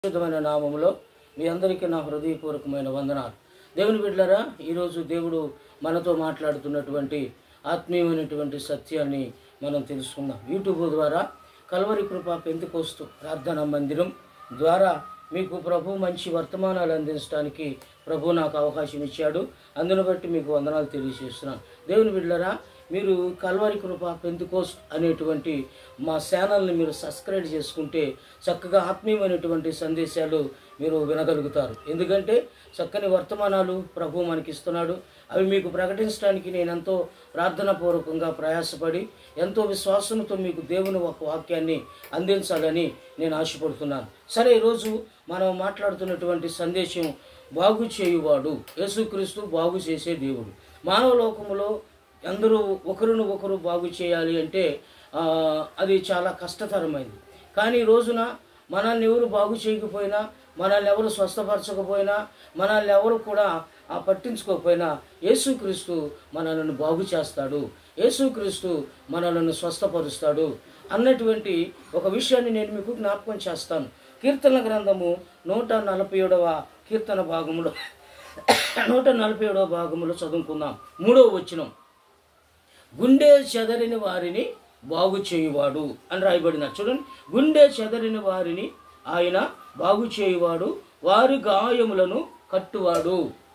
పరిశుద్ధమైన నామములో మీ అందరికీ నా హృదయపూర్వకమైన వందనాలు దేవుని బిడ్డలారా ఈరోజు దేవుడు మనతో మాట్లాడుతున్నటువంటి ఆత్మీయమైనటువంటి సత్యాన్ని మనం తెలుసుకుందాం యూట్యూబ్ ద్వారా కల్వరి కృప పెందుకోస్తూ ప్రార్థనా మందిరం ద్వారా మీకు ప్రభు మంచి వర్తమానాలు అందించడానికి ప్రభు నాకు అవకాశం ఇచ్చాడు అందును బట్టి మీకు వందనాలు తెలియజేస్తున్నాను దేవుని బిడ్డలారా మీరు కల్వరి కృప పెంతుకోస్ట్ అనేటువంటి మా ఛానల్ని మీరు సబ్స్క్రైబ్ చేసుకుంటే చక్కగా ఆత్మీయమైనటువంటి సందేశాలు మీరు వినగలుగుతారు ఎందుకంటే చక్కని వర్తమానాలు ప్రభు మనకి ఇస్తున్నాడు అవి మీకు ప్రకటించడానికి నేను ఎంతో ప్రార్థనాపూర్వకంగా ప్రయాసపడి ఎంతో విశ్వాసంతో మీకు దేవుని ఒక వాక్యాన్ని అందించాలని నేను ఆశపడుతున్నాను సరే ఈరోజు మనం మాట్లాడుతున్నటువంటి సందేశం బాగు చేయువాడు యేసుక్రీస్తు బాగు చేసే దేవుడు మానవ లోకములో అందరూ ఒకరిని ఒకరు బాగు చేయాలి అంటే ఆ, అది చాలా కష్టతరమైంది కానీ ఈ రోజున మనల్ని ఎవరు బాగు చేయకపోయినా మనల్ని ఎవరు స్వస్థపరచకపోయినా మనల్ని ఎవరు కూడా ఆ, పట్టించుకోకపోయినా యేసుక్రీస్తు మనల్ని బాగు చేస్తాడు యేసుక్రీస్తు మనల్ని స్వస్థపరుస్తాడు అన్నటువంటి ఒక విషయాన్ని నేను మీకు జ్ఞాపకం చేస్తాను కీర్తన గ్రంథము నూట నలభై ఏడవ కీర్తన భాగములో నూట నలభై ఏడవ భాగములో చదువుకుందాం మూడవ వచనం గుండె చెదరిన వారిని బాగు చేయువాడు అని రాయబడిన చూడండి గుండె చెదరిన వారిని ఆయన బాగు చేయువాడు వారి గాయములను కట్టువాడు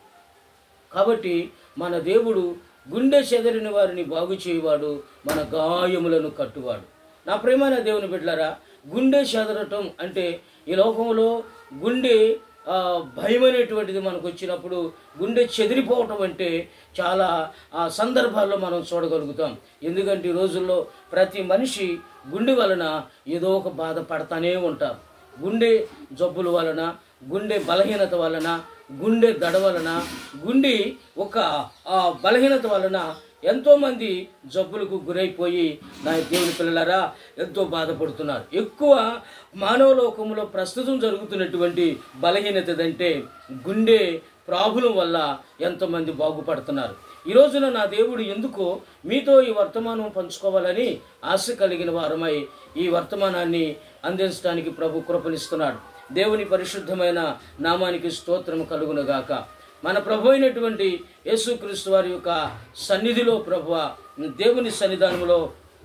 కాబట్టి మన దేవుడు గుండె చెదరిన వారిని బాగు చేయువాడు మన గాయములను కట్టువాడు నా ప్రేమైన దేవుని బిడ్డలారా గుండె చెదరటం అంటే ఈ లోకంలో గుండె ఆ, భయం అనేటువంటిది మనకు వచ్చినప్పుడు గుండె చెదిరిపోవటం అంటే చాలా ఆ సందర్భాల్లో మనం చూడగలుగుతాం ఎందుకంటే ఈ రోజుల్లో ప్రతి మనిషి గుండె వలన ఏదో ఒక బాధ పడతానే ఉంటారు గుండె జబ్బుల వలన గుండె బలహీనత వలన గుండె దడ వలన గుండె ఒక ఆ, బలహీనత వలన ఎంతోమంది జబ్బులకు గురైపోయి నా దేవుని పిల్లలారా ఎంతో బాధపడుతున్నారు ఎక్కువ మానవ లోకంలో ప్రస్తుతం జరుగుతున్నటువంటి బలహీనత అంటే గుండె ప్రాబ్లం వల్ల ఎంతోమంది బాగుపడుతున్నారు ఈ రోజున నా దేవుడు ఎందుకో మీతో ఈ వర్తమానం పంచుకోవాలని ఆశ కలిగిన వారమై ఈ వర్తమానాన్ని అందించడానికి ప్రభు కృపనిస్తున్నాడు దేవుని పరిశుద్ధమైన నామానికి స్తోత్రం కలుగునుగాక మన ప్రభు అయినటువంటి యేసుక్రీస్తు వారి యొక్క సన్నిధిలో ప్రభు దేవుని సన్నిధానంలో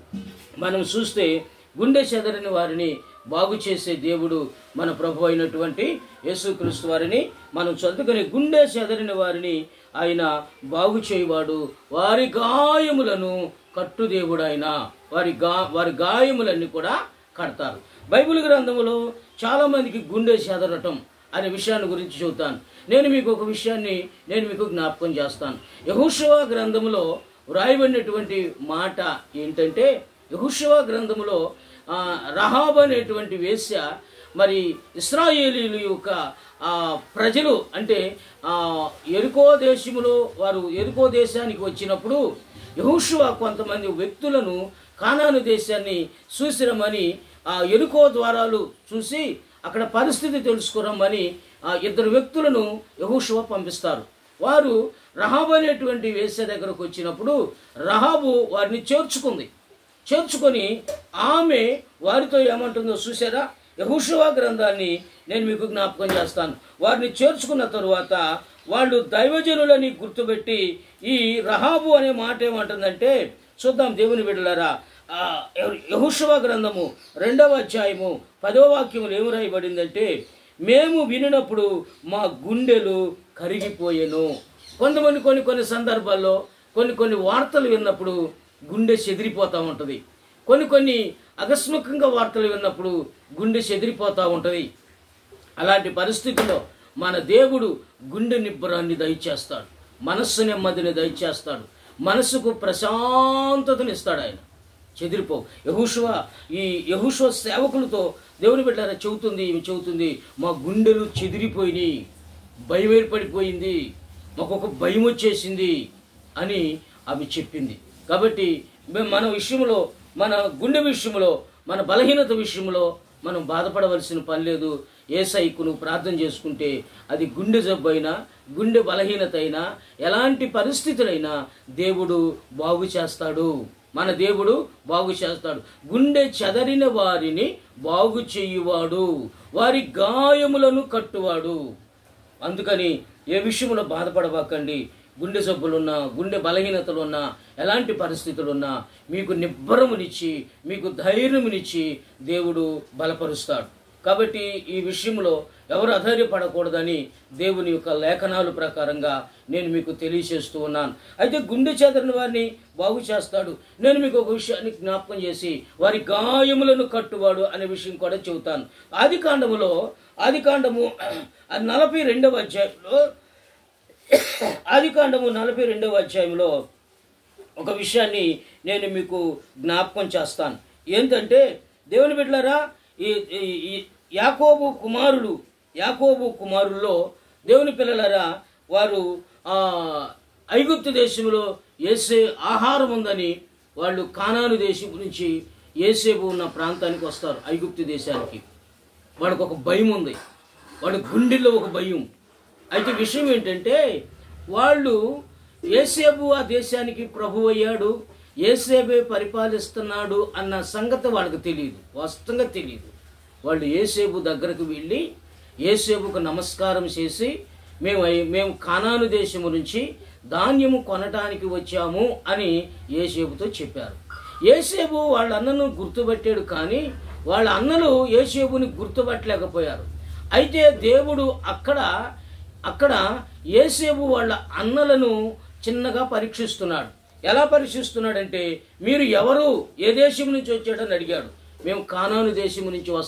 మనం చూస్తే గుండె చెదరిన వారిని బాగు చేసే దేవుడు మన ప్రభు అయినటువంటి యేసుక్రీస్తు వారిని మనం చదువుకుని గుండె చెదరిన వారిని ఆయన బాగు చేయువాడు వారి గాయములను కట్టు దేవుడు ఆయన వారి గా వారి గాయములన్నీ కూడా కడతారు బైబిల్ గ్రంథములో చాలా మందికి గుండె చెదరటం అనే విషయాన్ని గురించి చెబుతాను నేను మీకు ఒక విషయాన్ని నేను మీకు జ్ఞాపకం చేస్తాను యహుషవ గ్రంథములో వ్రాయబడినటువంటి మాట ఏంటంటే యహుషవ గ్రంథములో ఆ, రహాబ్ అనేటువంటి వేశ్య మరి ఇస్రాయేలీలు యొక్క ఆ, ప్రజలు అంటే ఆ, ఎరుకో దేశములో వారు ఎరుకో దేశానికి వచ్చినప్పుడు యహుషువ కొంతమంది వ్యక్తులను కానాను దేశాన్ని చూసిరమని ఆ ఎరుకో ద్వారాలు చూసి అక్కడ పరిస్థితి తెలుసుకురమ్మని ఆ ఇద్దరు వ్యక్తులను యహూషువ పంపిస్తారు వారు రహాబు అనేటువంటి వేసే దగ్గరకు వచ్చినప్పుడు రహాబు వారిని చేర్చుకుంది చేర్చుకొని ఆమె వారితో ఏమంటుందో చూసారా యహూషువ గ్రంథాన్ని నేను మీకు జ్ఞాపకం చేస్తాను వారిని చేర్చుకున్న తరువాత వాళ్ళు దైవజనులని గుర్తుపెట్టి ఈ రహాబు అనే మాట ఏమంటుందంటే చూద్దాం దేవుని బిడ్డలారా ఆ యహుషవ గ్రంథము రెండవ అధ్యాయము పదో వాక్యములు ఏమి రాయబడిందంటే మేము వినినప్పుడు మా గుండెలు కరిగిపోయెను కొంతమంది కొన్ని కొన్ని సందర్భాల్లో కొన్ని కొన్ని వార్తలు విన్నప్పుడు గుండె చెదిరిపోతూ ఉంటుంది కొన్ని కొన్ని అకస్మాత్తుగా వార్తలు విన్నప్పుడు గుండె చెదిరిపోతూ ఉంటుంది అలాంటి పరిస్థితుల్లో మన దేవుడు గుండె నిబ్బరాన్ని దయచేస్తాడు మనస్సు నెమ్మదిని దయచేస్తాడు మనసుకు ప్రశాంతతను ఇస్తాడు ఆయన చెదిరిపో యహూషువ ఈ యహూషువ సేవకులతో దేవుని బిడ్డారా చెబుతుంది ఈమె చెబుతుంది మా గుండెలు చెదిరిపోయినాయి భయం ఏర్పడిపోయింది మాకు ఒక భయం వచ్చేసింది అని ఆమె చెప్పింది కాబట్టి మేము మన విషయంలో మన గుండె విషయంలో మన బలహీనత విషయంలో మనం బాధపడవలసిన పని లేదు ఏసైకు నువ్వు ప్రార్థన చేసుకుంటే అది గుండె జబ్బు అయినా గుండె బలహీనత అయినా ఎలాంటి పరిస్థితులైనా దేవుడు బాగు చేస్తాడు మన దేవుడు బాగు చేస్తాడు గుండె చెదరిన వారిని బాగు చేయువాడు వారి గాయములను కట్టువాడు అందుకని ఏ విషయంలో బాధపడబాకండి గుండె జబ్బులున్నా గుండె బలహీనతలున్నా ఎలాంటి పరిస్థితులున్నా మీకు నిబ్బరమునిచ్చి మీకు ధైర్యమునిచ్చి దేవుడు బలపరుస్తాడు కాబట్టి ఈ విషయంలో ఎవరు అధైర్యపడకూడదని దేవుని యొక్క లేఖనాల ప్రకారంగా నేను మీకు తెలియచేస్తూ ఉన్నాను అయితే గుండె చెదరిన వారిని బాగు చేస్తాడు నేను మీకు ఒక విషయాన్ని జ్ఞాపకం చేసి వారి గాయములను కట్టువాడు అనే విషయం కూడా చెబుతాను ఆది కాండములో ఆది కాండము నలభై రెండవ అధ్యాయంలో ఆది కాండము నలభై రెండవ అధ్యాయంలో ఒక విషయాన్ని నేను మీకు జ్ఞాపకం చేస్తాను ఏంటంటే దేవుని బిడ్డలారా ఈ ఈ- ఈ యాకోబు కుమారులు యాకోబు కుమారుల్లో దేవుని పిల్లలారా వారు ఆ ఐగుప్తు దేశంలో ఏసే ఆహారం ఉందని వాళ్ళు కానాను దేశం నుంచి ఏసేపు ఉన్న ప్రాంతానికి వస్తారు ఐగుప్తు దేశానికి వాడికి ఒక భయం ఉంది వాడి గుండెల్లో ఒక భయం అయితే విషయం ఏంటంటే వాళ్ళు ఏసేబు ఆ దేశానికి ప్రభు అయ్యాడు ఏసేబే పరిపాలిస్తున్నాడు అన్న సంగతి వాళ్ళకి తెలియదు వాస్తవంగా తెలియదు వాళ్ళు ఏసేబు దగ్గరకు వెళ్ళి ఏసేబుకు నమస్కారం చేసి మేము అయి- మేము కానాను దేశము నుంచి ధాన్యము కొనటానికి వచ్చాము అని ఏసేబుతో చెప్పారు ఏసేబు వాళ్ళ అన్నను గుర్తుపట్టాడు కానీ వాళ్ళ అన్నలు ఏసేబుని గుర్తుపట్టలేకపోయారు అయితే దేవుడు అక్కడ అక్కడ ఏసేబు వాళ్ళ అన్నలను చిన్నగా పరీక్షిస్తున్నాడు ఎలా పరీక్షిస్తున్నాడంటే మీరు ఎవరు ఏ దేశం నుంచి వచ్చాడని అడిగాడు మేము కానాను దేశం నుంచి వస్తున్నాం